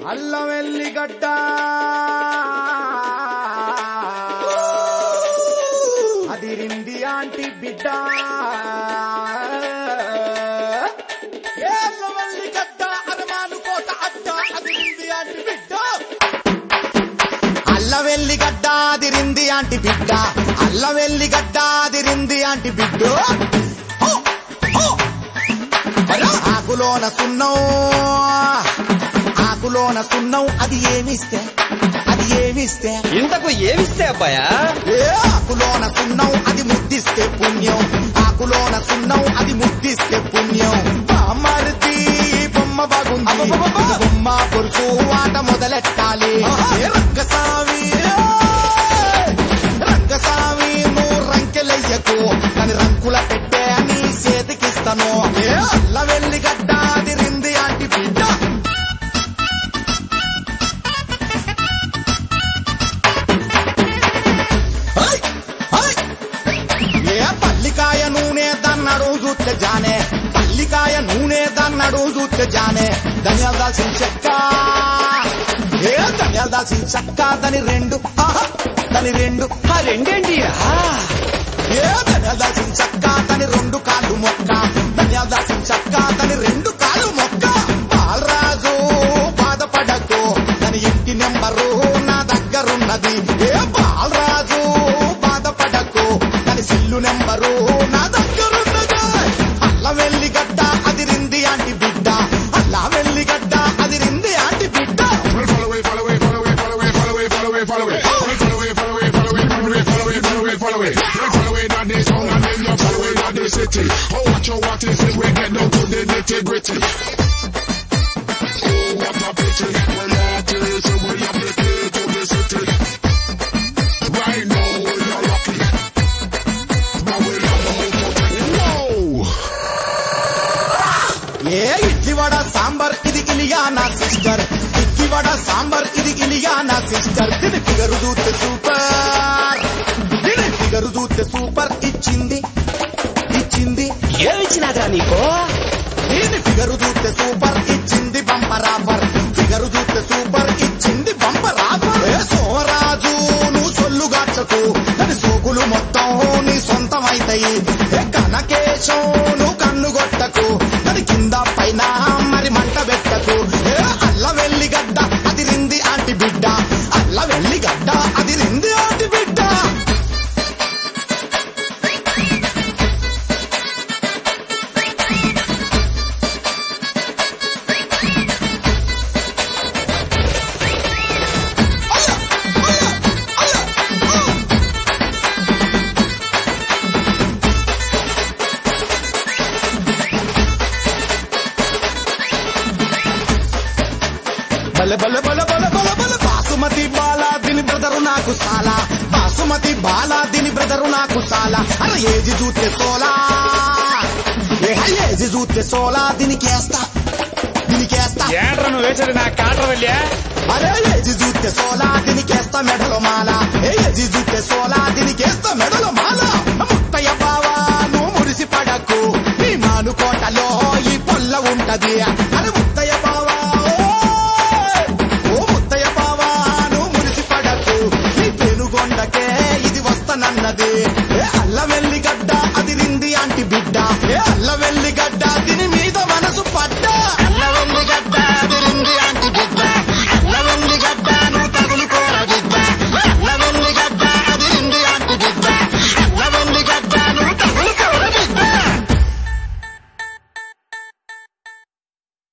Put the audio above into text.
అల్లం ఎల్లిగడ్డ అదిరింది ఆంటీ బిడ్డ ఏ అల్లం ఎల్లిగడ్డ అనుమాను కోట అడ్డ అదిరింది ఆంటీ బిడ్డ అల్లం ఎల్లిగడ్డ అదిరింది ఆంటీ బిడ్డ అల్లం ఎల్లిగడ్డ అదిరింది ఆంటీ బిడ్డ ఓ! ఓ! ఆకులోన సున్నం ఆకులోన సున్నం అది ఏమిస్తే అది ఏమిస్తే ఇంతకు ఏమిస్తే అబ్బాయా ఏ ఆకులోన సున్నం అది ముద్దిస్తే పుణ్యం ఆకులోన సున్నం అది ముద్దిస్తే పుణ్యం బామ్మర్ది ఈ బొమ్మ బాగుంది అబ్బబ్బబ్బబ్బ! ఈ బొమ్మ పొరుసు ఆట మొదలెట్టాలి ఏ రంగస్వామి ఏ! రంగస్వామి నువ్వు రంకెలయ్యకు కానీ రంకుల పెట్టే నీ చేతికిస్తాను ఏ అల్ల వెళ్ళి గడ్డ అది రింది ఆంటి బిడ్డ హై! హై! ఏ పల్లికాయ నూనె దన్నడు చూస్తే జానే పల్లికాయ నూనె దన్నడు చూస్తే జానే ధనియాలు దాల్చిన చెక్క ఏ ధనియాలు దాల్చిన చెక్క దాని రెండు ఆహా! దాని రెండు ఆ రెండేంటి ఏ ధనియాలు దాల్చిన చెక్క దాని రెండు కాళ్ళు మొక్క ధనియాలు దాల్చిన చెక్క దాని రెండు కాళ్ళు మొక్క బాలరాజు బాధపడకు దాని ఇంటి నెంబరు నా దగ్గరున్నది ఏ బాలరాజు బాధపడకు దాని సెల్లు నెంబరు నా దగ్గరున్నది అల్ల వెల్లిగడ్డ అదిరింది ఆంటి బిడ్డ అల్ల వెల్లిగడ్డ అదిరింది ఆంటి బిడ్డ Follow it, follow it, follow it, follow it, follow it, follow it, follow it. Follow it, follow it, follow it, follow it, follow it, follow it, follow it. Follow it on this song and then you follow it on the city. Oh, watch your what is it, we get down to the nitty gritty. Oh, what a pity. Well, that is the way you make it to the city. Right now, we are lucky. Now we are about to take Whoa! ఏ ఇడ్లీ వడ సాంబార్ ఇది గిలియా నా sister idli vada sambar ఇది గిలియా నా sister దీని figure దూతే super దీని figure దూతే super ఇచ్చింది ఇచ్చింది ఏమిచ్చినాదా నీకు దీని ఫిగరు దూతే సూపర్ ఇచ్చింది బంపర్ ఆఫర్ ఫిగరు దూతే సూపర్ ఇచ్చింది బంపర్ ఆఫర్ ఏ సోమరాజు నువ్వు సొల్లుగాచకు దాని సోకులు మొత్తం నీ సొంతం అయితాయి ఏ కనకేశం నువ్వు కన్ను కొట్టకు దాని కింద పైన మరి మంట పెట్టకు ఏ అల్ల వెల్లిగడ్డ అది రింది ఆంటి బిడ్డ అల్ల వెల్లిగడ్డ అది రింది ఆంటి బిడ్డ బల బల బల బల బల బల బాసుమతి బాలా దీని బ్రదరు నాకు సాలా బాసుమతి బాలా దీని బ్రదరు నాకు సాలా అరే ఏజి చూస్తే సోలా ఏ ఏజి చూస్తే సోలా దీనికి వేస్తా దీనికి వేస్తా ఏంట్రా నువ్వు వేసేది నా కాట్ర వెళ్ళా అరే ఏజి చూస్తే సోలా దీనికేస్తా మెడలో మాల ఏ ఏజి చూస్తే సోలా దీనికేస్తా మెడలో మాల ముత్తయ్య బావా నువ్వు మురిసి పడకు ఈ మానుకోటలో ఈ పొల్ల ఉంటది అరే ముత్తయ్య బావా ఓయ్! ఓ ముత్తయ్య బావా నువ్వు మురిసి పడకు ఈ పెనుగొండకే ఇది వస్తానన్నది ఏ అల్ల వెల్లిగడ్డ